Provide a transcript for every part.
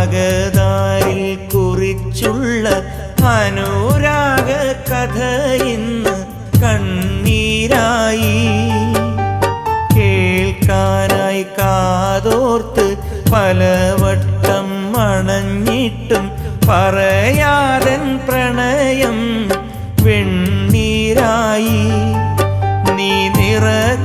അകതാരിൽ കുറിച്ചുള്ള അനുരാഗ കഥ ഇന്ന് കണ്ണീരായി കേൾക്കാനായി കാതോർത്ത് പലവട്ടം അണഞ്ഞിട്ടും പറയാതൻ പ്രണയം വെണ്ണീരായി നീ നിറ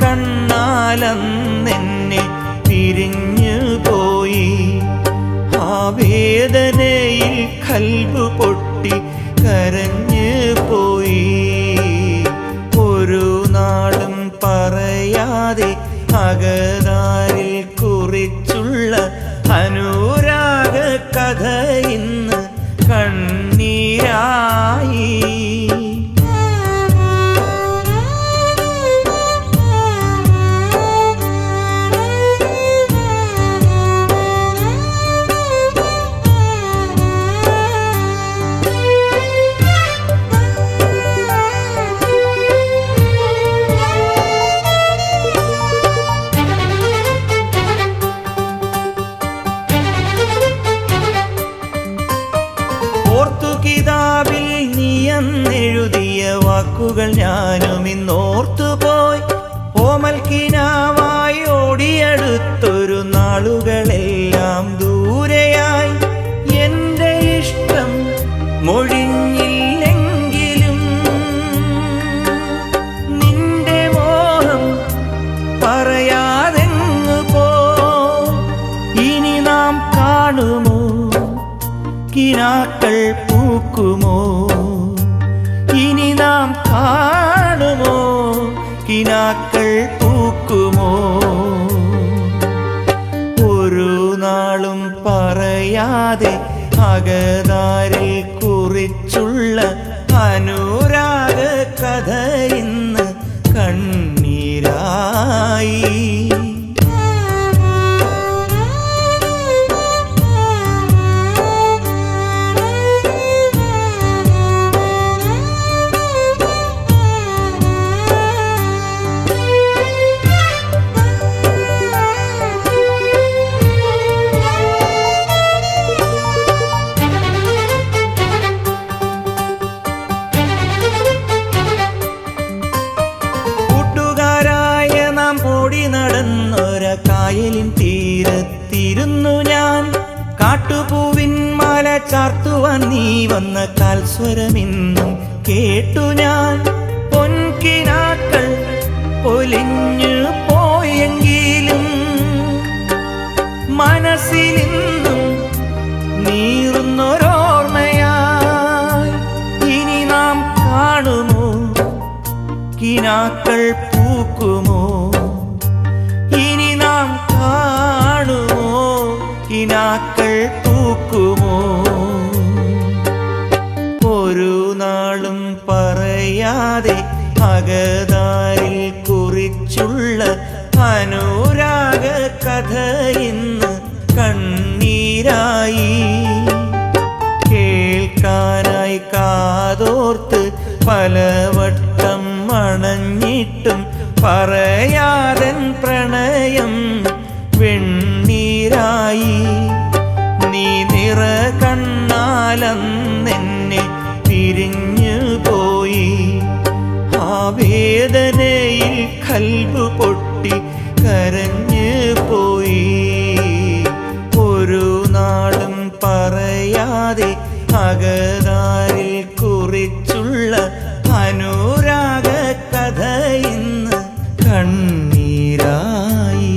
കണ്ണാലെന്നെ പിരിഞ്ഞു പോയി ആ വേദനയിൽ കൽബ് പൊട്ടി കരഞ്ഞു പോയി ഒരു നാളും പറയാതെ അകതാരിൽ കുറിച്ചുള്ള അനുരാഗ കഥ ഇന്ന് കണ്ണീരായി ഓർത്തു കിതാബിൽ നീയെന്നെഴുതിയ വാക്കുകൾ ഞാനും ഇന്നോർത്തുപോയി ഓമൽക്കിനാവായി ഓടിയടുത്തൊരു നാളുകളെല്ലാം ദൂരെയായി എന്റെ ഇഷ്ടം മൊഴിഞ്ഞില്ലെങ്കിലും നിന്റെ മോഹം പറയാതെങ്ങു പോ ഇനി നാം കാണുമോ കിനാക്കൾ പൂക്കുമോ ഇനി നാം കാണുമോ കിനാക്കൾ പൂക്കുമോ ഒരു നാളും പറയാതെ അകതാരിൽ കുറിച്ചുള്ള അനുരാഗ കഥ ഇന്ന് കണ്ണീരായി കൂട്ടുകാരായ നാം ഓടി നടന്നൊര കായലിൻ തീരത്തിരുന്നു ഞാൻ കാട്ടുപൂവിൻ മാല ചാർത്തുവാൻ നീ വന്ന കാൽസ്വരമിന്നും കേട്ടു ഞാൻ പൊൻകിനാക്കൾ ഒലിഞ്ഞു പോയെങ്കിലും മനസ്സിലിന്നും നീറുന്നൊരോർമ്മയായി ഇനി നാം കാണുമോ കിനാക്കൾ പൂക്കുമോ ഇനി നാം കാണുമോ കിനാക്കൾ പൂക്കുമോ ഒരു നാളും പറയാതെ അകതാരിൽ കുറിച്ചുള്ള അനുരാഗ കഥ ഇന്ന് കണ്ണീരായി കേൾക്കാനായി കാതോർത്ത് പലവട്ടം അണഞ്ഞിട്ടും പറയാതൻ പ്രണയം വെണ്ണീരായി നീ നിറ കണ്ണാലെന്നെ പിരിഞ്ഞു പോയി ആ വേദനയിൽ കൽബ് പൊട്ടി കരഞ്ഞു പോയി ഒരു നാളും പറയാതെ അകതാരിൽ കുറിച്ചുള്ള അനുരാഗ കഥ ഇന്ന് കണ്ണീരായി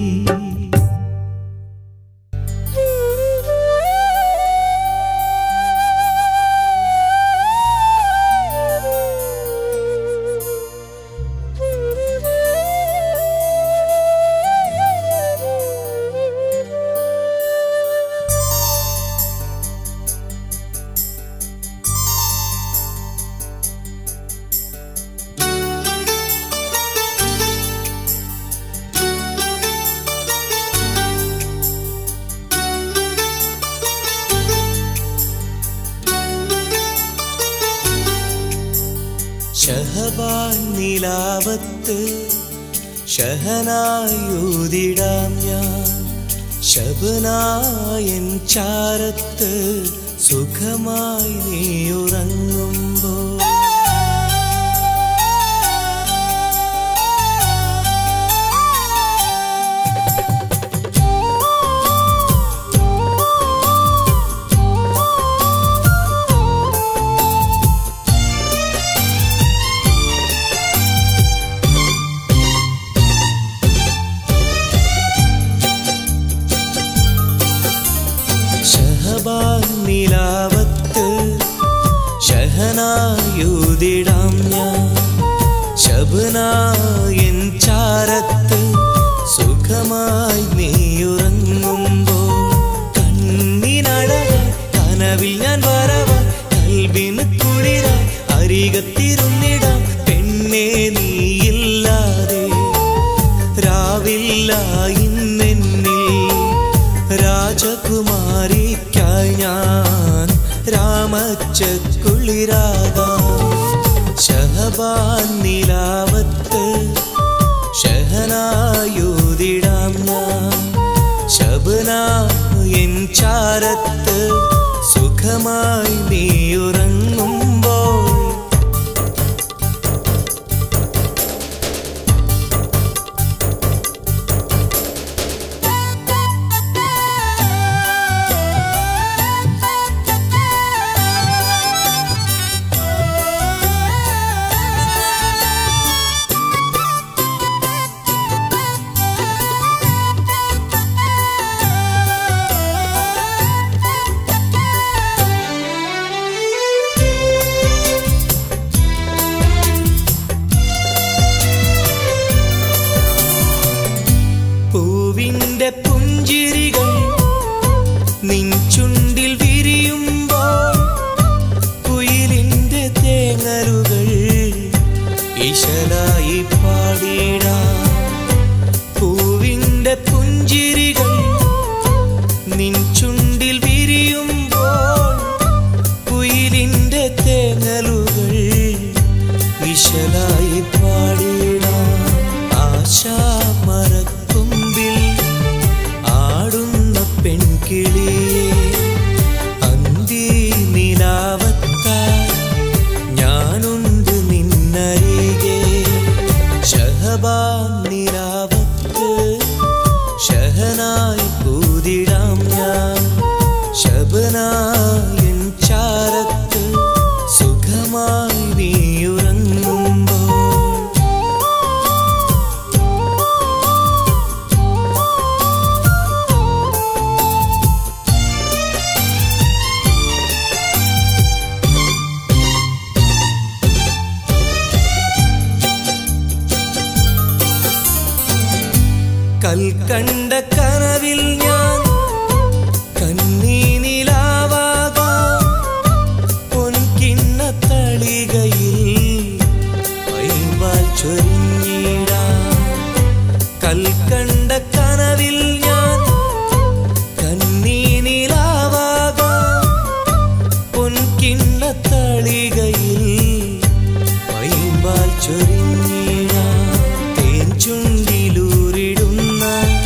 ഷഹബാൻ നിലാവത്ത് ഷഹനായൂതിടാം ഞാൻ ശബനായൻ ചാരത്ത് സുഖമായി നീ ഉറങ്ങുമ്പോ ഷഹബാൻ നിലാവത്ത് ഷഹനായുതിടാം ഞാൻ ശബനായൻ ചാരത്ത് സുഖമായി നീയുറങ്ങുമ്പോൾ കണ്ണിനഴക കനവിൽ ഞാൻ വരവ കൽവിന് കുളിര അരികത്തിരുന്നിടാം പെണ്ണെ നീയില്ലാതെ രാവില്ല ഇന്നെന്നിൽ രാജകുമാരിക്കായി ഞാൻ രാമച്ചക്കുളിരാകാം ശഹബാൻ നിലാവത്ത് ഷഹനായുതിടാം ഞാൻ ശബന എൻ ചാരത്ത് സുഖമായി നീ ഉറങ്ങുമ്പോൾ പൂവിന്റെ പുഞ്ചിരികൾ നിൻ ചുണ്ടിൽ വിരിയുമ്പോൾ കുയിലിന്റെ തേങ്ങലുകൾ ഇശലായി പാടിടാം പൂവിന്റെ പുഞ്ചിരികൾ നിൻ ചുണ്ടിൽ വിരിയുമ്പോൾ കുയിലിന്റെ തേങ്ങലുകൾ വിശലായി പാടിടാം ആശാമരക്കൊമ്പിൽ ആടുന്ന പെൺകിളിയെ അന്തി നിലാവത്താൽ ഞാനുണ്ട് നിന്നരികെ ഷഹബാൻ നിലാവത്ത് ഷഹനായി കൂതിടാം ഞാൻ ശബനായൻ ചാരത്ത് സുഖമായി നീയുറങ്ങുമ്പോൾ കൽക്കണ്ട കനവിൽ ഞാൻ കണ്ണീനിലാവാകാം പൊൻകിണ്ണ തളികയിൽ വൈമ്പാൽ ചൊരിഞ്ഞിടാം കൽക്കണ്ട കനവിൽ ഞാൻ കണ്ണീനിലാവാകാം പൊൻകിണ്ണ തളികയിൽ വൈമ്പാൽ ചൊരിഞ്ഞിടാം തേൻ ചുണ്ടിലൂരിടുന്ന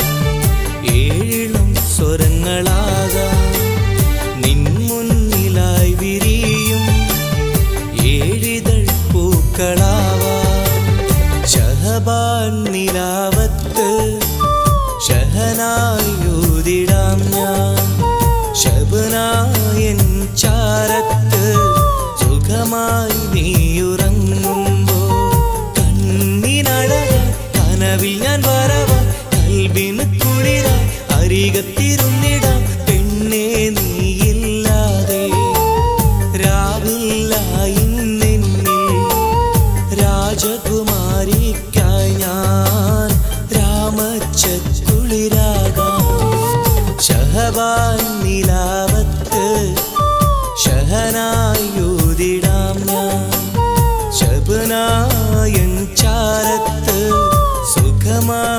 ഏഴിളം സ്വരങ്ങളാകാം നിൻ മുന്നിലായി വിരിയും ഏഴിതൾ പൂക്കളാവാം ഷഹബാൻ നിലാവത്ത് ഷഹനായൂതിടാം ഞാൻ ശബനായൻ ചാരത്ത് സുഖമായി നീയുറങ്ങുമ്പോൾ കണ്ണിനഴക കനവിൽ ഞാൻ വരവ കൽവിന് കുളിര അരികത്തിരുന്നിടാം പെണ്ണെ നീയില്ലാതെ രാവില്ല ഇന്നെന്നിൽ രാജകുമാരിക്കായി ഞാൻ രാമച്ചക്കുളിരാകാം ഷഹബാൻ നിലാവത്ത് ഷഹനായൂതിടാം ഞാൻ ശബനായൻ ചാരത്ത് സുഖമായി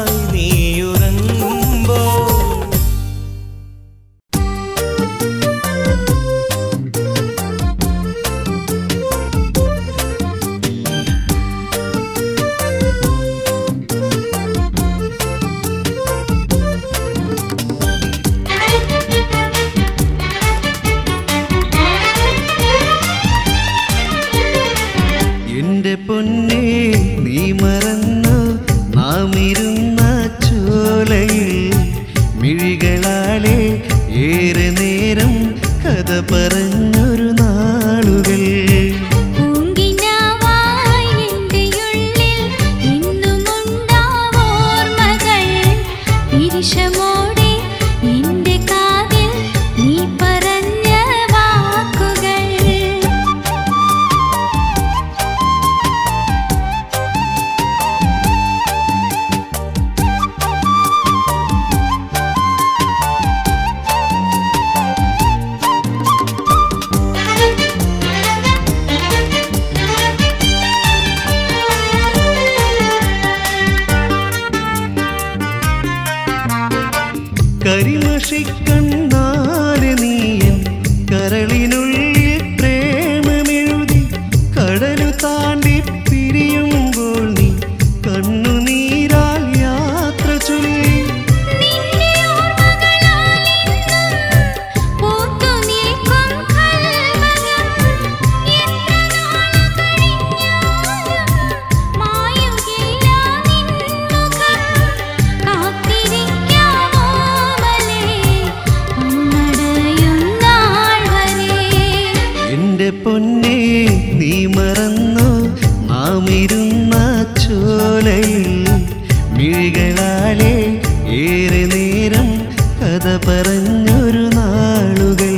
കൺമഷിക്കണ്ണാലെ നീയൻ കരളിനുള്ളിൽ പ്രേമമെഴുതി കടലു താണ്ടി പിരിയുമ്പോൾ നീ കണ്ണുനീരാൽ യാത്ര ചൊല്ലി നിന്റെ ഓർമ്മകളാലെന്നും പൂത്തു നിൽക്കും കൽവകം എത്ര നാൾ കഴിഞ്ഞാലും മായുകില്ല നിൻമുഖം കാത്തിരിക്കാമോ മലേ കണ്ണടയും നാൾ വരെ എന്റെ പൊന്നെ നീ മറന്നു നാം ഇരുന്ന ചോലയിൽ മിഴികളാലെ ഏറെ നേരം കഥ പറഞ്ഞൊരു നാളുകൾ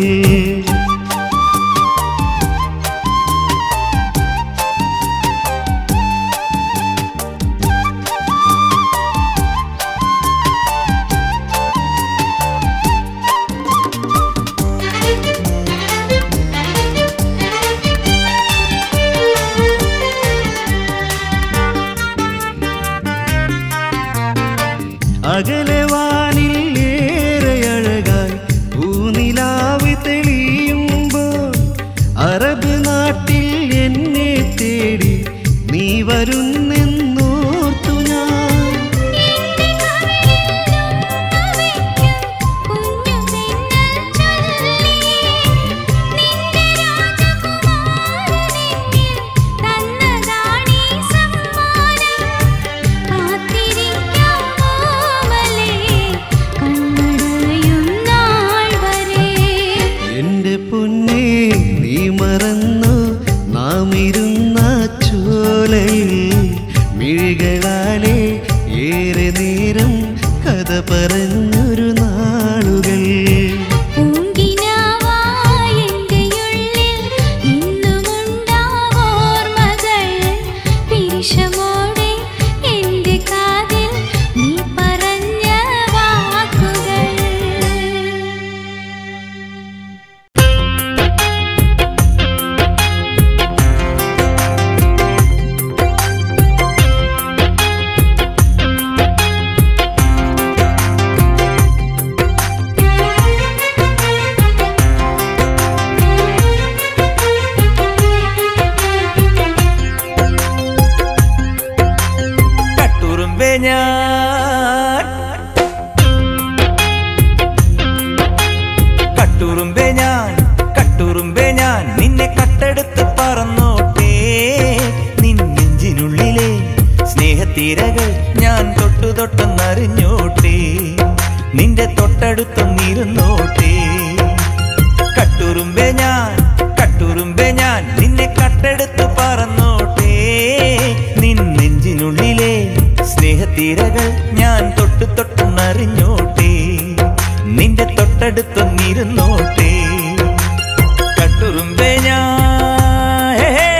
അകലെ വാനിൽ ഏറെ അഴകായി പൂനിലാവ് തെളിയുമ്പോൾ അറബ് നാട്ടിൽ എന്നെ തേടി നീ വരുന്നെന്നോർത്തു ഞാൻ എന്റെ കവിളിലും കുഞ്ഞു മിന്നൽ ചൊല്ലി നിന്റെ രാജകുമാരനെങ്കിൽ തന്നതാണീ സമ്മാനം കാത്തിരിക്കാമോ മലേ കണ്ണടയും നാൾ വരെ എന്റെ പൊന്നെ നീ മറന്നു നാം ഇരുന്ന ചോലയിൽ മിഴികളാലെ ഏറെ നേരം കഥ പറഞ്ഞൊരു നാളുകൾ പൂങ്കിനാവായി എന്റെയുള്ളിൽ ഇന്നുമുണ്ടാവോർമ്മകൾ പിരിശമോടെ എന്റെ കാതിൽ നീ പറഞ്ഞ വാക്കുകൾ കട്ടുറുമ്പേ ഞാൻ കട്ടുറുമ്പേ ഞാൻ കട്ടുറുമ്പേ ഞാൻ നിന്നെ കട്ടെടുത്ത് പറന്നോട്ടെ നിൻ നെഞ്ചിനുള്ളിലെ സ്നേഹത്തീരകൾ ഞാൻ തൊട്ടു തൊട്ടെന്നറിഞ്ഞോട്ടെ നിന്റെ തൊട്ടടുത്തൊന്നിരുന്നോട്ടെ കട്ടുറുമ്പേ ഞാൻ കട്ടുറുമ്പേ ഞാൻ നിന്നെ കട്ടെടുത്ത് പറന്നോട്ടെ നിൻ നെഞ്ചിനുള്ളിലെ സ്നേഹത്തീരകൾ ഞാൻ തൊട്ടു തൊട്ടെന്നറിഞ്ഞോട്ടെ നിന്റെ തൊട്ടടുത്തൊന്നിരുന്നോട്ടെ കട്ടുറുമ്പേ ഞാൻ ഹേ, ഹേ.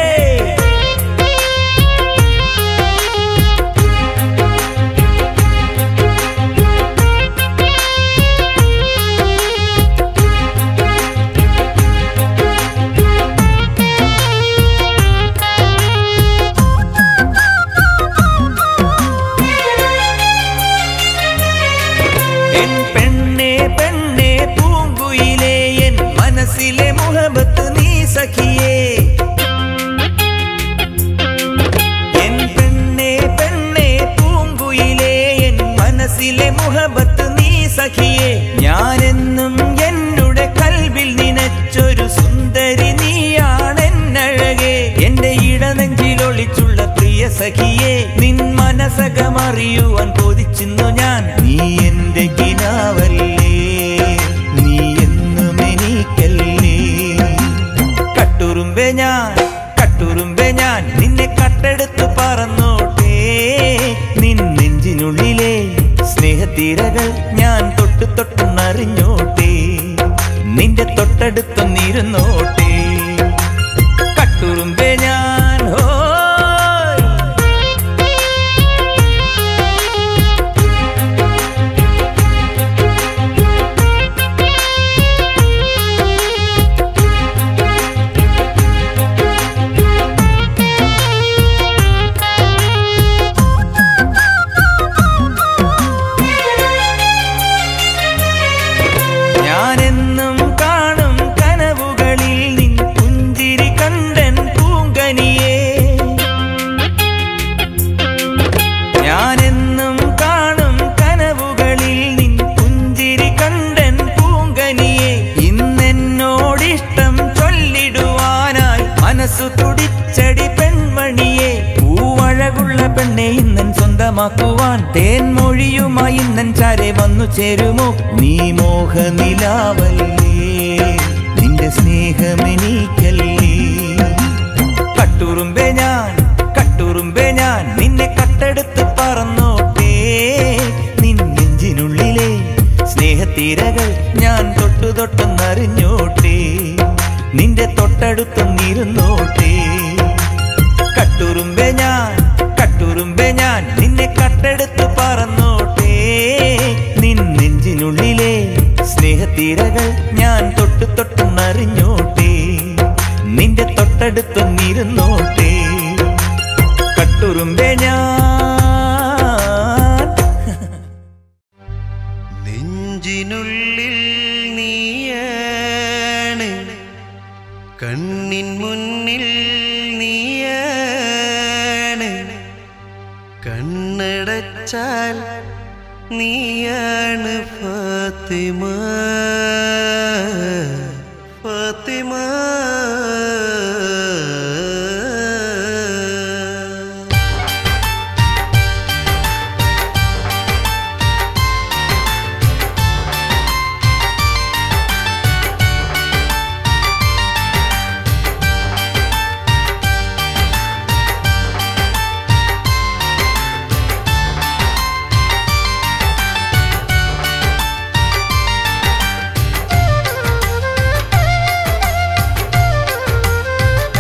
എൻ പെണ്ണെ പെണ്ണെ പൂങ്കുയിലേ എൻ മനസ്സിലെ മുഹബത്ത് നീ സഖിയേ എൻ പെണ്ണെ പെണ്ണെ പൂങ്കുയിലേ എൻ മനസ്സിലെ മുഹബത്ത് നീ സഖിയേ ഞാനെന്നും എന്നുടെ കൽവിൽ നിനച്ചൊരു സുന്ദരി നീയാണെന്നഴകേ എന്റെ ഇടനെഞ്ചിലൊളിച്ചുള്ള പ്രിയ സഖിയേ നിൻ മനസകമറിയുവാൻ കൊതിച്ചിന്നു ഞാൻ നീ എന്റെ കിനാവല്ലേ നീ എന്നും എനിക്കല്ലേ കട്ടുറുമ്പേ ഞാൻ കട്ടുറുമ്പേ ഞാൻ നിന്നെ കട്ടെടുത്ത് പറന്നോട്ടെ നിൻ നെഞ്ചിനുള്ളിലെ സ്നേഹത്തീരകൾ ഞാൻ തൊട്ടു തൊട്ടെന്നറിഞ്ഞോട്ടെ നിന്റെ തൊട്ടടുത്തൊന്നിരുന്നോട്ടെ കട്ടുറുമ്പേ ഞാൻ ഹോയ് സ്വന്തമാക്കുവാൻ തേൻമൊഴിയുമായി നെഞ്ചാരെ വന്നു ചേരുമോ നീ മോഹനിലാവല്ലേ നിന്റെ സ്നേഹമെനിക്കല്ലേ കട്ടുറുമ്പേ ഞാൻ കട്ടുറുമ്പേ ഞാൻ നിന്നെ കട്ടെടുത്ത് പറന്നോട്ടേ നിൻ നെഞ്ചിനുള്ളിലെ സ്നേഹത്തീരകൾ ഞാൻ തൊട്ടു തൊട്ടെന്നറിഞ്ഞോട്ടെ നിന്റെ തൊട്ടടുത്തൊന്നിരുന്നോട്ടെ കട്ടുറുമ്പേ ഞാൻ കട്ടുറുമ്പേ ഞാൻ നിന്നെ കട്ടെടുത്ത് പറന്നോട്ടെ നിൻ നെഞ്ചിനുള്ളിലെ സ്നേഹത്തീരകൾ ഞാൻ തൊട്ടു തൊട്ടെന്നറിഞ്ഞോട്ടെ നിന്റെ തൊട്ടടുത്തൊന്നിരുന്നോട്ടെ കട്ടുറുമ്പേ ഞാൻ നെഞ്ചിനുള്ളിൽ നീയാണ് കണ്ണിൻ മുന്നിൽ നീയാണ് കണ്ണടച്ചാൽ നീയാണ് ഫാത്തിമ ഫാത്തിമ ും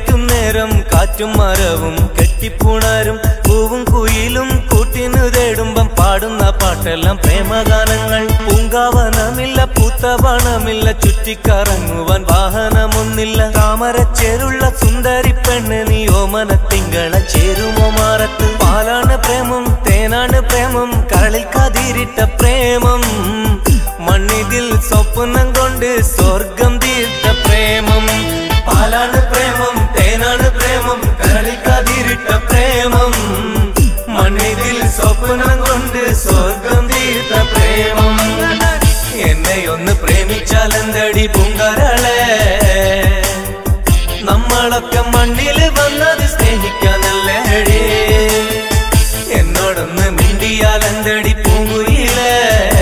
പ്രേമിക്കും നേരം കാറ്റും മരവും കെട്ടിപ്പുണരും പൂവും കുയിലും കൂട്ടിനു തേടുമ്പം പാടുന്ന പാട്ടെല്ലാം പ്രേമഗാനങ്ങൾ പൂങ്കാവനമില്ല പൂത്തവണമില്ല ചുറ്റിക്കറങ്ങുവാൻ വാഹനമൊന്നില്ല താമരച്ചേരുള്ള സുന്ദരി പെണ്ണ് നീ ഓമന തിങ്കള ചേരുമോ മാറത്ത് പാലാണ് പ്രേമം തേനാണ് പ്രേമം കരളിൽ കതിരിട്ട പ്രേമം മണ്ണിതിൽ സ്വപ്നം കൊണ്ട് സ്വർഗം തീർത്ത പ്രേമം പാലാണ് പ്രേമം തേനാണ് പ്രേമം കരളിൽ കതിരിട്ട പ്രേമം മണ്ണിതിൽ സ്വപ്നം കൊണ്ട് സ്വർഗം തീർത്ത പ്രേമം എന്നെ ഒന്ന് പ്രേമിച്ചാൽ എന്തടി പൂങ്കരളെ നമ്മളൊക്കെ മണ്ണിൽ വന്നത് സ്നേഹിക്കാനല്ലേടി എന്നോടൊന്ന് മിണ്ടിയാൽ എന്തടി പൂങ്കുയിലേ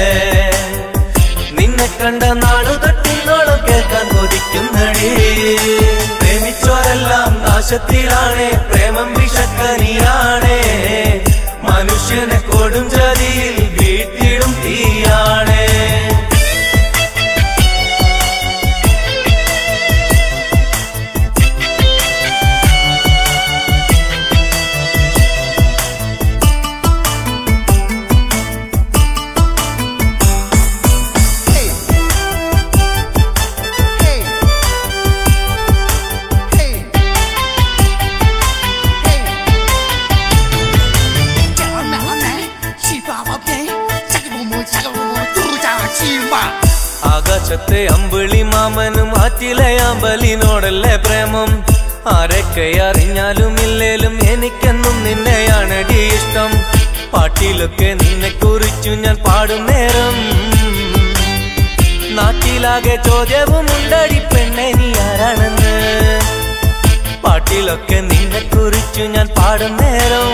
നിന്നെ കണ്ട നാടു തൊട്ടിന്നോളം കേൾക്കാൻ കൊതിക്കുന്നടി പ്രേമിച്ചോരെല്ലാം നാശത്തിലാണ് പ്രേമം വിഷക്കനിയാണ് മനുഷ്യനെ കൊടും ജതിയിൽ വീട്ടിടും തീയാണ് ആകാശത്തെ അമ്പിളി മാമനും ആറ്റിലെ അമ്പലിനോടല്ലേ പ്രേമം ആരൊക്കെ അറിഞ്ഞാലും ഇല്ലേലും എനിക്കെന്നും നിന്നെയാണടി ഇഷ്ടം പാട്ടിലൊക്കെ നിന്നെ കുറിച്ചു ഞാൻ പാടും നേരം നാട്ടിലാകെ ചോദ്യവും ഉണ്ടടി പെണ്ണെ നീ ആരാണെന്ന് പാട്ടിലൊക്കെ നിന്നെ കുറിച്ചു ഞാൻ പാടും നേരം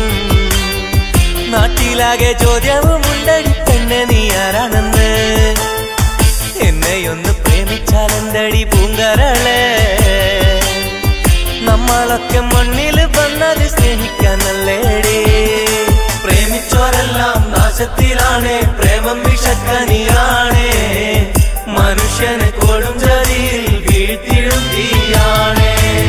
നാട്ടിലാകെ ചോദ്യവും ഉണ്ടടി പെണ്ണെ നീ ആരാണെന്ന് എന്നെയൊന്ന് പ്രേമിച്ചാൽ എന്തടി പൂങ്കരളെ നമ്മളൊക്കെ മണ്ണിൽ വന്നത് സ്നേഹിക്കാനല്ലേടി പ്രേമിച്ചോരെല്ലാം നാശത്തിലാണ് പ്രേമം വിഷക്കനിയാണ് മനുഷ്യനെ കൊടും ജതിയിൽ വീഴ്ത്തിടും തീയാണ്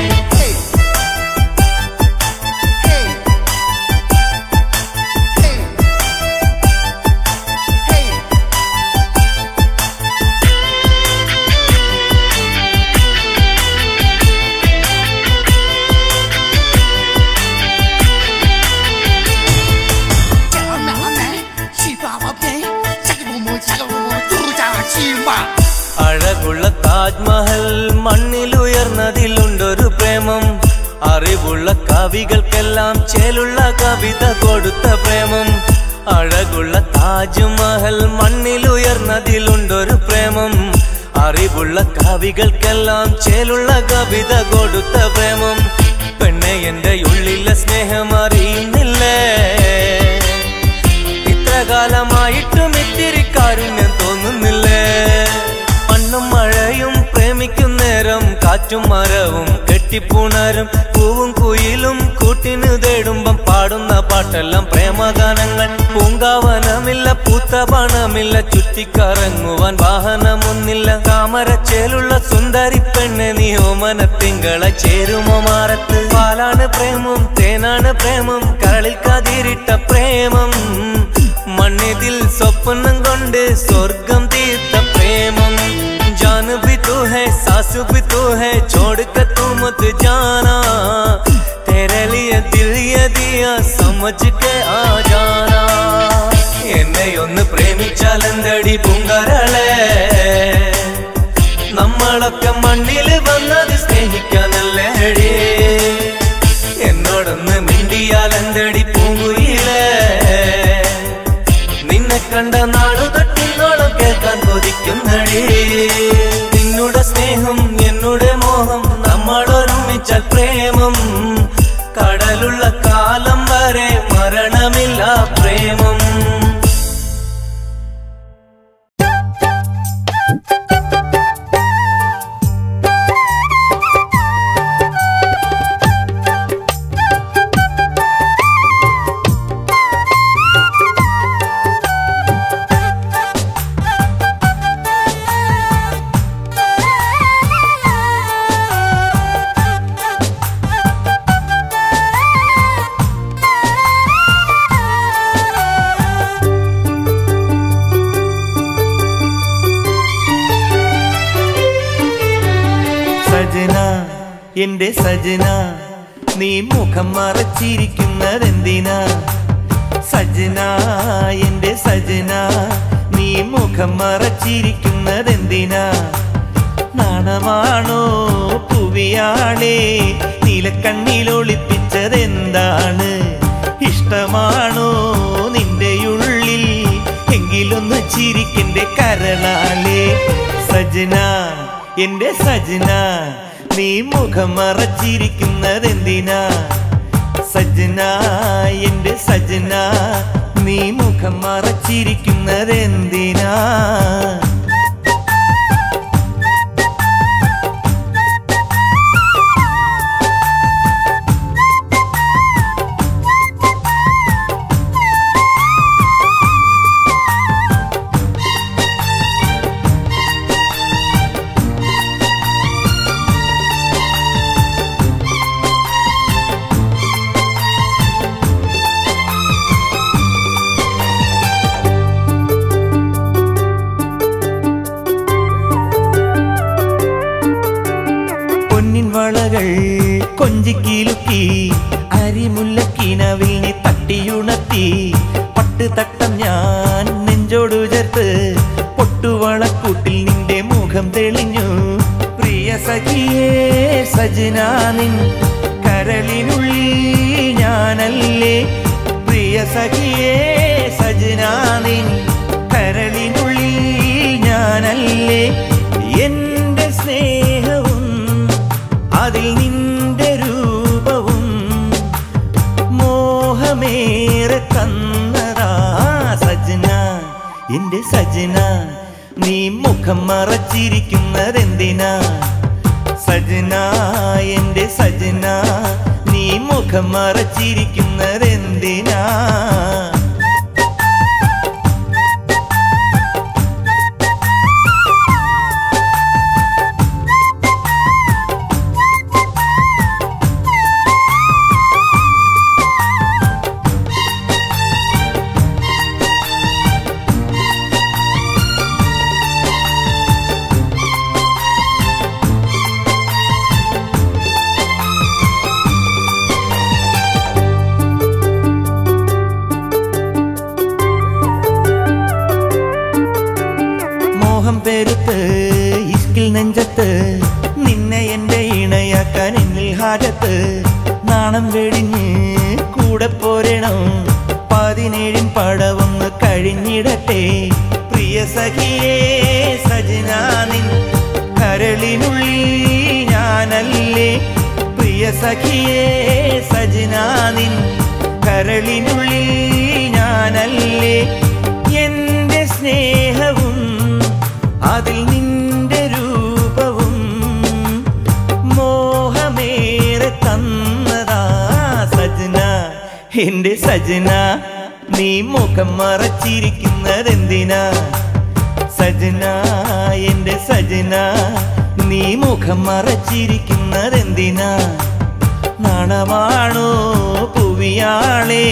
അഴകുള്ള താജ്മഹൽ മണ്ണിലുയർന്നതിലുണ്ടൊരു പ്രേമം അറിവുള്ള കവികൾക്കെല്ലാം ചേലുള്ള കവിത കൊടുത്ത പ്രേമം അഴകുള്ള താജ്മഹൽ മണ്ണിലുയർന്നതിലുണ്ടൊരു പ്രേമം അറിവുള്ള കവികൾക്കെല്ലാം ചേലുള്ള കവിത കൊടുത്ത പ്രേമം പെണ്ണെ എന്റെ ഉള്ളിലെ സ്നേഹം അറിയുന്നില്ലേ ഇത്ര കാലമായിട്ടും ഇത്തിരി കാരുണ്യം തോന്നുന്നില്ലേ മണ്ണും മഴയും പ്രേമിക്കും നേരം കാറ്റും മരവും കെട്ടിപ്പുണരും പൂവും കുയിലും കൂട്ടിനു തേടുമ്പം പാടുന്ന പാട്ടെല്ലാം പ്രേമഗാനങ്ങൾ പൂങ്കാവനമില്ല പൂത്ത പണമില്ല ചുറ്റിക്കറങ്ങുവാൻ വാഹനമൊന്നില്ല താമരച്ചേലുള്ള സുന്ദരി പെണ്ണ് നീ ഓമന തിങ്കള ചേരുമോ മാറത്ത് പാലാണ് പ്രേമം തേനാണ് പ്രേമം കരളിൽ കതിരിട്ട പ്രേമം മണ്ണിതിൽ സ്വപ്നം കൊണ്ട് സ്വർഗം തീർത്ത പ്രേമം जान भी तू है सास भी तू है छोड़ कर तू मत जाना तेरे लिए दिल ये दिया समझ के आ जाना എന്നെ ഒന്ന് പ്രേമിച്ചാൽ എന്തടി പൂങ്കരളെ നമ്മളൊക്കെ മണ്ണിൽ വന്നത് സ്നേഹിക്കാനല്ലേടി എന്നോടൊന്ന് മിണ്ടിയാൽ എന്തടി പൂങ്കുയിലേ നിന്നെ കണ്ട നാടു തട്ടിന്നോളം കേൾക്കാൻ കൊതിക്കുന്നടി നിന്നുടെ സ്നേഹം എന്നുടെ മോഹം നമ്മൾ ഒരുമിച്ചാൽ പ്രേമം കടലുള്ള കാലം വരെ മരണമില്ല പ്രേമം ും എന്റെ സജന നീ മുഖം മറച്ചിരിക്കുന്നതെന്തിനാ സജന എന്റെ സജന നീ മുഖം മറച്ചിരിക്കുന്നതെന്തിനാ നാണമാണോ പുവിയാളെ നീലക്കണ്ണിലൊളിപ്പിച്ചതെന്താണ് ഇഷ്ടമാണോ നിന്റെ ഉള്ളിൽ എങ്കിലൊന്ന് ചിരിക്കെന്റെ കരളാലേ സജന എന്റെ സജന നീ മുഖം മറച്ചിരിക്കുന്നതെന്തിനാ സജന എന്റെ സജന നീ മുഖം മറച്ചിരിക്കുന്നതെന്തിനാ പൊന്നിൻ വളകൾ കൊഞ്ചിക്കിലുക്കി അരിമുല്ലക്കിനവിൽ നീ തട്ടിയുണർത്തി പട്ട് തട്ടം ഞാൻ നെഞ്ചോടു ചേർത്ത് പൊട്ടുവളക്കൂട്ടിൽ നിന്റെ മുഖം തെളിഞ്ഞു പ്രിയ സഖിയേ സജനാനിൻ കരളിനുള്ളിൽ ഞാനല്ലേ പ്രിയ സഖിയേ സജനാനിൻ കരളിനുള്ളിൽ ഞാനല്ലേ എന്റെ സ്നേഹവും അതിൽ നിന്റെ രൂപവും മോഹമേറെ തന്നതാ സജന എന്റെ സജന നീ മുഖം മറച്ചിരിക്കുന്നതെന്തിനാ സജന എന്റെ സജന നീ മുഖം മറച്ചിരിക്കുന്നതെന്തിനാ മോഹം പെരുത്ത് ഇഷ്കിൽ നെഞ്ചത്ത് നിന്നെ എന്റെ ഇണയാക്കാൻ എന്നിൽ ഹാരത്ത് നാണം വെടിഞ്ഞ് കൂടെ പോരണം പതിനേഴിൻ പടവൊന്ന് കഴിഞ്ഞിടട്ടെ പ്രിയ സഖിയേ സജനാനിൻ കരളിനുള്ളിൽ ഞാനല്ലേ പ്രിയ സഖിയേ സജനാനിൻ കരളിനുള്ളിൽ ഞാനല്ലേ എന്റെ സ്നേഹവും അതിൽ നിന്റെ രൂപവും മോഹമേറെ തന്നതാ സജന എന്റെ സജന നീ മുഖം മറച്ചിരിക്കുന്നതെന്തിനാ സജന എന്റെ സജന നീ മുഖം മറച്ചിരിക്കുന്നതെന്തിനാ നാണമാണോ പുവിയാളെ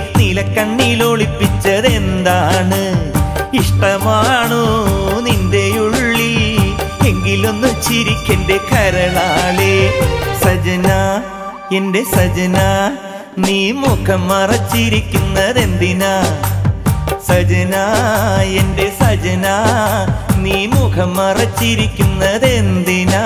നീലക്കണ്ണിലൊളിപ്പിച്ചതെന്താണ് ഇഷ്ടമാണോ നിന്റെ ഉള്ളിൽ എങ്കിലൊന്ന് ചിരിക്കെന്റെ കരളാളെ സജന എന്റെ സജന നീ മുഖം മറച്ചിരിക്കുന്നതെന്തിനാ സജന എന്റെ സജന നീ മുഖം മറച്ചിരിക്കുന്നതെന്തിനാ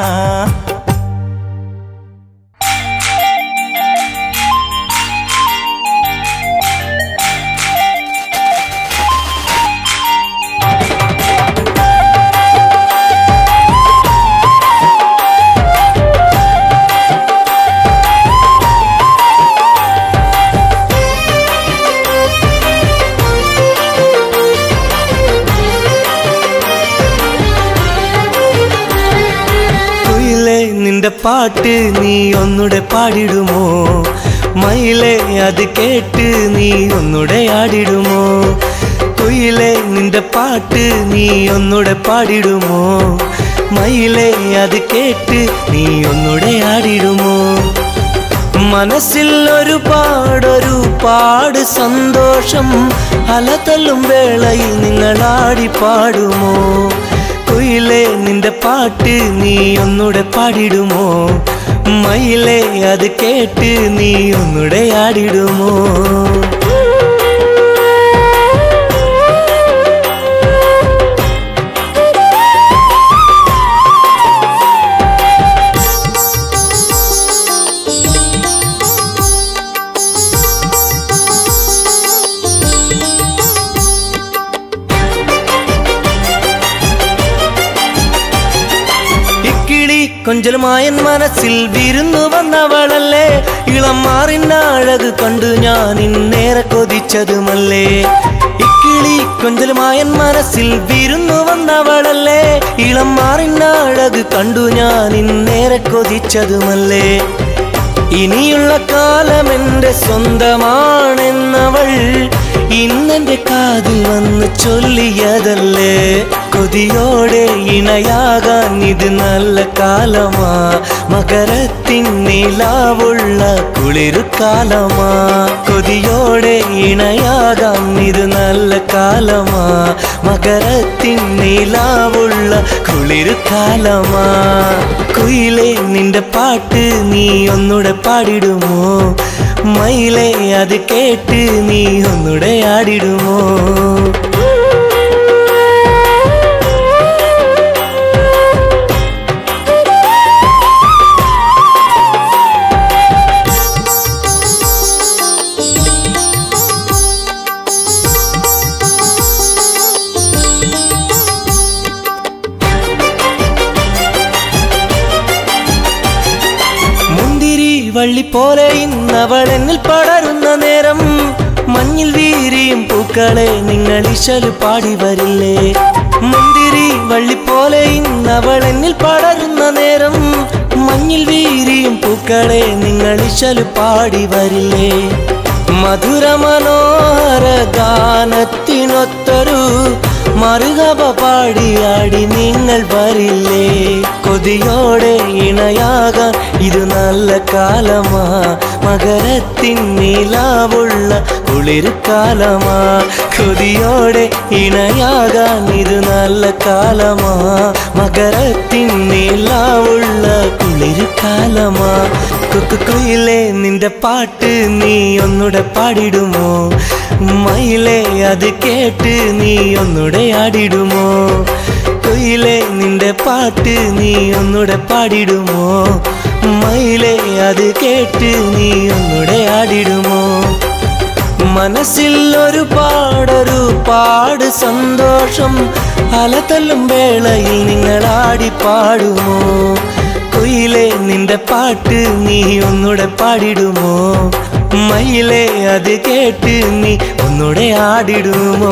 കുയിലേ നിന്റെ പാട്ട് നീ ഒന്നുടെ പാടിടുമോ മയിലേ അത് കേട്ട് നീ ഒന്നുടെ ആടിടുമോ കുയിലേ നിന്റെ പാട്ട് നീ ഒന്നുടെ പാടിടുമോ മയിലേ അത് കേട്ട് നീ ഒന്നുടെ ആടിടുമോ മനസ്സിൽ ഒരുപാടൊരു പാട് സന്തോഷം അലതല്ലും വേളയിൽ നിങ്ങൾ ആടി പാടുമോ കുയിലേ നിന്റെ പാട്ട് നീ ഒന്നുടെ പാടിടുമോ മയിലേ അത് കേട്ട് നീ ഒന്നുടെ ആടിടുമോ ഇക്കിളി കൊഞ്ചലുമായൻ മനസ്സിൽ വിരുന്നു വന്നവളല്ലേ ഇളം മാറിന്ന അഴക് കണ്ടു ഞാൻ ഇന്നേറെ കൊതിച്ചതുമല്ലേ ഇക്കിളി കൊഞ്ചലുമായൻ മനസ്സിൽ വിരുന്നു വന്നവളല്ലേ ഇളം മാറിന്ന അഴക് കണ്ടു ഞാൻ ഇന്നേറെ കൊതിച്ചതുമല്ലേ ഇനിയുള്ള കാലം എന്റെ സ്വന്തമാണെന്നവൾ ഇന്നെന്റെ കാതിൽ വന്ന് ചൊല്ലിയതല്ലേ കൊതിയോടെ ഇണയാകാൻ ഇത് നല്ല കാലമാ മകരത്തിൻ നിലാവുള്ള കുളിരു കാലമാ കൊതിയോടെ ഇണയാകാൻ ഇത് നല്ല കാലമാ മകരത്തിൻ നിലാവുള്ള കുളിരു കാലമാ കുയിലേ നിന്റെ പാട്ട് നീ ഒന്നുടെ പാടിടുമോ മയിലേ അത് കേട്ട് നീ ഒന്നുടെ ആടിടുമോ മുന്തിരി വള്ളി പോലെ ഇന്നവൾ എന്നിൽ പടരുന്ന നേരം മഞ്ഞിൽ വീരിയും പൂക്കളെ നിങ്ങൾ ഇശല് പാടി വരില്ലേ മുന്തിരി വള്ളി പോലെ ഇന്നവൾ എന്നിൽ പടരുന്ന നേരം മഞ്ഞിൽ വീരിയും പൂക്കളെ നിങ്ങൾ ഇശല് പാടി വരില്ലേ മധുര മനോഹര ഗാനത്തിനൊത്തൊരു മറുകപ പാടിയാടി നിങ്ങൾ വരില്ലേ കൊതിയോടെ ഇണയാകാൻ ഇത് നല്ല കാലമാ മകരത്തിൻ നിലാവുള്ള കുളിരു കാലമാ കൊതിയോടെ ഇണയാകാൻ ഇത് നല്ല കാലമാ മകരത്തിൻ നിലാവുള്ള കുളിരു കാലമാ കുക്കുയിലെ നിന്റെ പാട്ട് നീ ഒന്നുടെ പാടിടുമോ മയിലേ അത് കേട്ട് നീ ഒന്നുടെ ആടിടുമോ കുയിലെ നിന്റെ പാട്ട് നീ ഒന്നുടെ പാടിടുമോ മയിലേ അത് കേട്ട് നീ ഒന്നുടെ ആടിടുമോ മനസ്സിൽ ഒരു പാടൊരു പാട് സന്തോഷം അലതല്ലും വേളയിൽ നിങ്ങൾ ആടി പാടുമോ കുയിലെ നിന്റെ പാട്ട് നീ ഒന്നുടെ പാടിടുമോ മയിലേ അത് കേട്ട് നീ ഒന്നുടെ ആടിടുമോ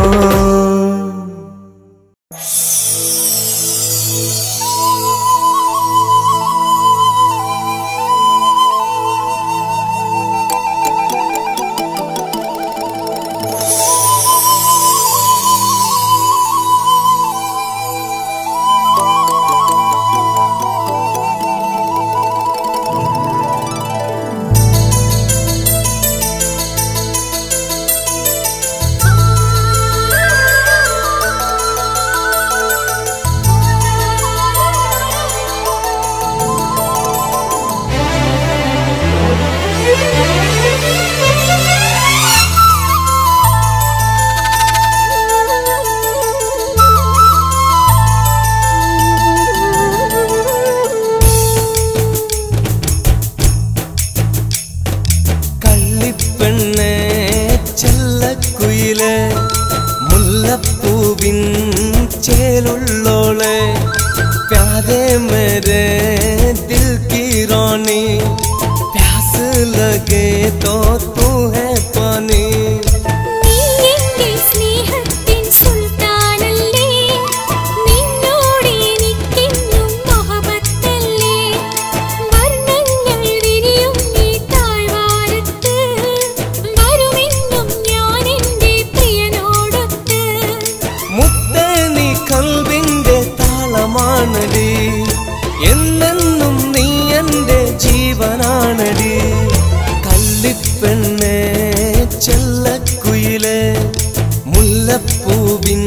കള്ളിപ്പെണ്ണെ ചെല്ലക്കുയിലെ മുല്ലപ്പൂവിൻ ചേലുള്ളോളെ പ്യാരെ മേരെ ദിൽ की रानी प्यास लगे तो तू है पानी നീ എന്റെ സ്നേഹത്തിൻ സുൽത്താനല്ലേ നിന്നോട് എനിക്കെന്നും മൊഹബത്തല്ലേ വർണ്ണങ്ങൾ വിരിയും ഈ താഴ്വാരത്ത് വരുമെന്നും ഞാൻ എന്റെ പ്രിയനോടൊത്ത് മുത്തേ നീ കൽവിന്റെ താളമാണടി എന്നെന്നും നീ എന്റെ ജീവനാണടി കല്ലിപ്പെണ്ണെ ചെല്ലക്കുയിലെ മുല്ലപ്പൂവിൻ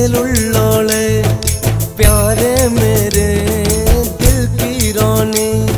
ചേലുള്ളോളെ പ്യാരെ മേരെ ദിൽ की रानी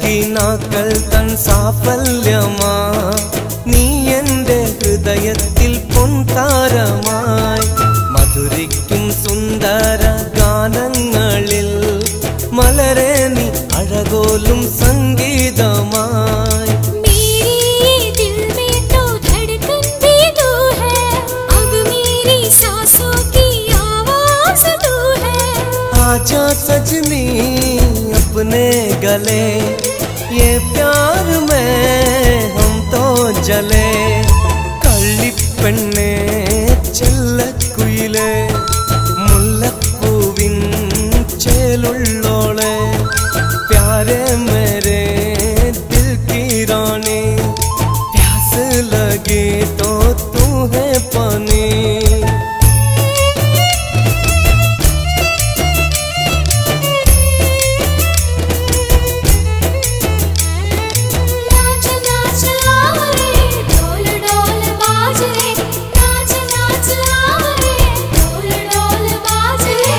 കിനാക്കൾ തൻ സാഫല്യമാ നീ എന്റെ ഹൃദയത്തിൽ പൊൻതാരമായി മധുരിക്കും സുന്ദര ഗാനങ്ങളിൽ മലരെ നീ അഴകോലും സംഗീതമായി मेरे दिल में तो धड़कन भी तू है अब मेरी सांसों की आवाज तू है आजा सजनी अपने गले ये प्यार में हम तो जले കള്ളിപ്പെണ്ണെ ചെല്ലക്കുയിലെ മുല്ലപ്പൂവിൻ ചേലുള്ളോളെ പ്യാരെ മേരെ ദിൽ की रानी प्यास लगी तो तू है पानी नाच नाच आवरे ढोल ढोल बाज रे नाच नाच आवरे ढोल ढोल बाज रे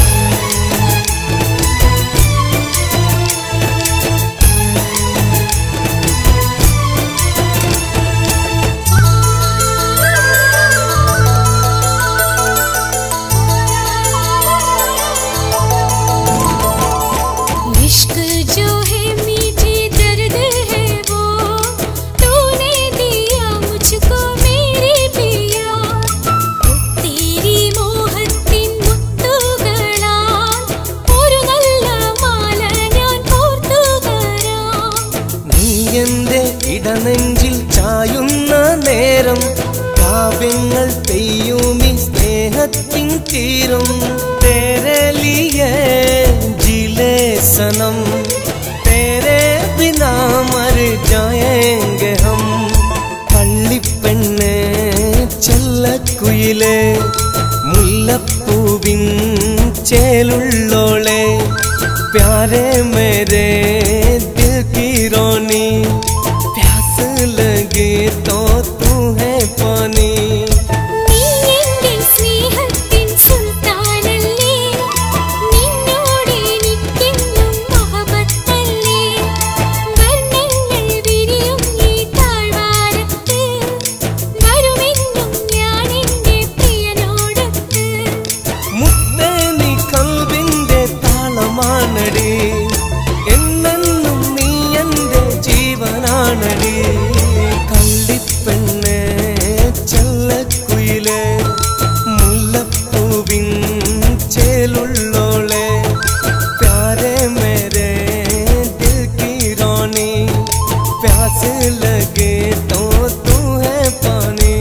इश्क जो है मीठी दर्द है वो तूने दिया मुझको मेरे पिया तेरी മോഹത്തിൻ മുത്തുകളാൽ ഒരു നല്ല മാല ഞാൻ കോർത്തു തരാം നീ എന്റെ ഇടനെഞ്ചിൽ ചായുന്ന നേരം കാവ്യങ്ങൾ പെയ്യുമി സ്നേഹത്തിൻ തീരും തേരെ ലിയേ ജിലേ സനം തേരെ ബിനാ മർ ജായേംഗെ ഹം പള്ളിപ്പെണ്ണെ ചെല്ലക്കുയിലെ മുല്ലപ്പൂവിൻ ചേലുള്ളോളെ प्यारे मेरे दिल की रोनी प्यास लगे तो तू है पानी നീ എന്റെ സ്നേഹത്തിൻ സുൽത്താനല്ലേ നിന്നോട് എനിക്കെന്നും മൊഹബത്തല്ലേ വർണ്ണങ്ങൾ വിരിയും ഈ താഴ്വാരത്ത് വരുമെന്നും ഞാൻ എന്റെ പ്രിയനോടൊത്ത് മുത്തേ നീ കൽവിന്റെ താളമാണടി എന്നെന്നും നീ എന്റെ ജീവനാണടി കള്ളിപ്പെണ്ണെ ചെല്ലക്കുയിലെ മുല്ലപ്പൂവിൻ ചേലുള്ളോളെ प्यारे मेरे दिल की रोनी प्यास लगे तो तू है पानी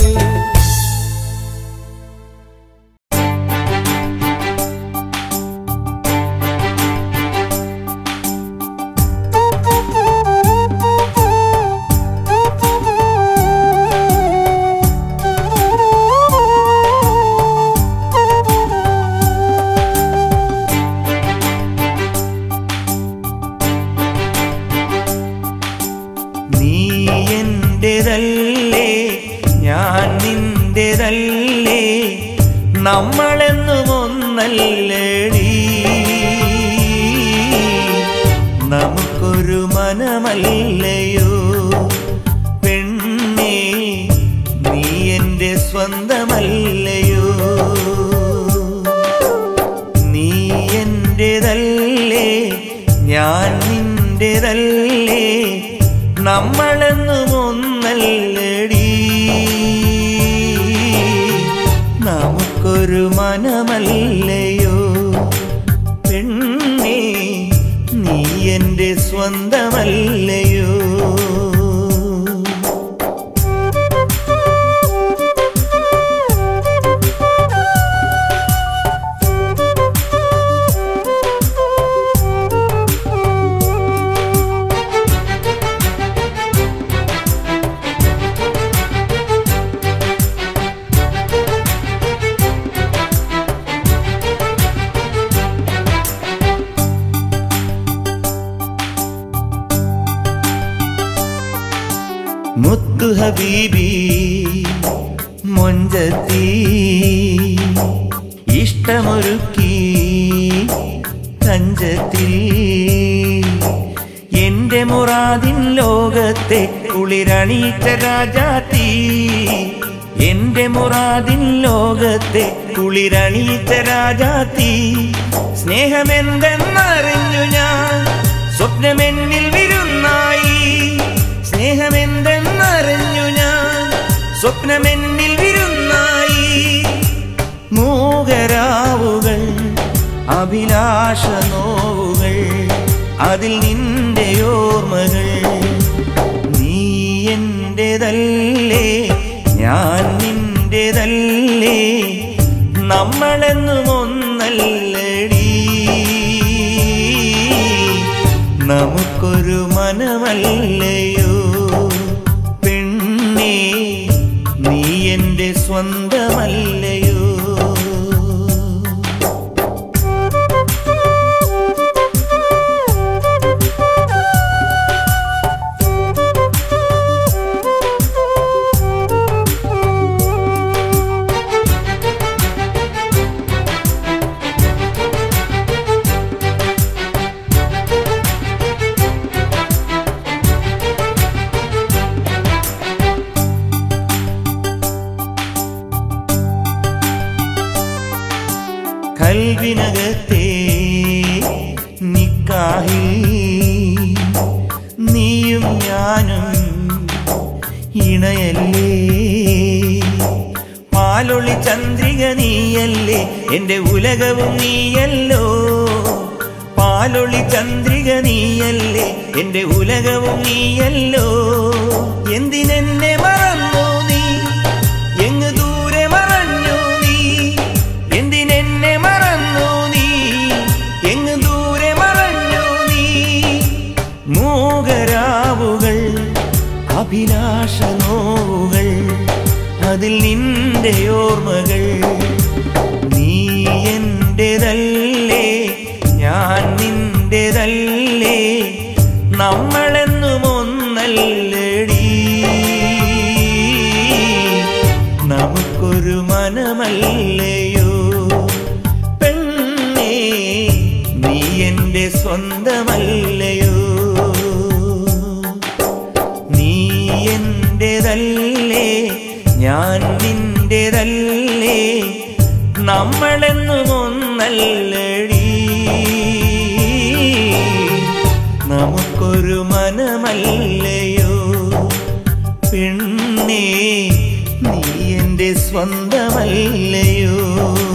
നീ എന്റേതല്ലേ ഞാൻ നിന്റേതല്ലേ നമ്മളെന്നും ഒന്നല്ലേടി നമുക്കൊരു മനമല്ലയോ പെണ്ണേ നീ എന്റെ സ്വന്തമല്ലയോ നീ എന്റേതല്ലേ ഞാൻ നിന്റേതല്ലേ നമ്മളെന്നും ഒന്നല്ലടി നമുക്കൊരു മനമല്ലയോ പെണ്ണേ നീ എന്റെ സ്വന്തമല്ലയോ മുത്തു ഹബീബി മൊഞ്ചത്തി ഇഷ്ടമൊരുക്കി തഞ്ചത്തിൽ എൻ എന്റെ മുറാദിൻ ലോകത്തെ കുളിരണീച്ച രാജാത്തി എന്റെ മുറാദിൻ ലോകത്തെ കുളിരണീച്ച രാജാത്തി സ്നേഹമെന്തെന്നറിഞ്ഞു ഞാൻ സ്വപ്നമെന്നിൽ വിരുന്നായി സ്നേഹമെന്തെന്നറിഞ്ഞു ഞാൻ സ്വപ്നമെന്നിൽ വിരുന്നായി മൂകരാവുകൾ അഭിലാഷ നോവുകൾ അതിൽ നിന്റെ ഓർമ്മകൾ നീ എന്റേതല്ലേ ഞാൻ നിന്റേതല്ലേ നമ്മളെന്നും ഒന്നല്ലടി നമുക്കൊരു മനമല്ലയോ പെണ്ണേ നീ എന്റെ സ്വന്തമല്ലയോ കൽവിനകത്തെ നിക്കാഹിൽ നീയും ഞാനും ഇണയല്ലേ പാലൊളി ചന്ദ്രിക നീയല്ലേ എന്റെ ഉലകവും നീയല്ലോ പാലൊളി ചന്ദ്രിക നീയല്ലേ എന്റെ ഉലകവും നീയല്ലോ എന്തിനെന്നെ മറന്നു നീ എങ്ങ് ദൂരെ മറഞ്ഞു നീ എന്തിനെന്നെ മറന്നു നീ എങ്ങ് ദൂരെ മറഞ്ഞു നീ മൂകരാവുകൾ അഭിലാഷ നോവുകൾ അതിൽ നിന്റെ ഓർമ്മകൾ നീ എന്റേതല്ലേ ഞാൻ നിന്റേതല്ലേ നമ്മളെന്നും ഒന്നല്ലടി നമുക്കൊരു മനമല്ലയോ പെണ്ണേ നീ എന്റെ സ്വന്തമല്ലയോ നീ എന്റേതല്ലേ ഞാൻ നിന്റേതല്ലേ നമ്മളെന്നും ഒന്നല്ലടി നമുക്കൊരു മനമല്ലയോ പെണ്ണേ നീ എന്റെ സ്വന്തമല്ലയോ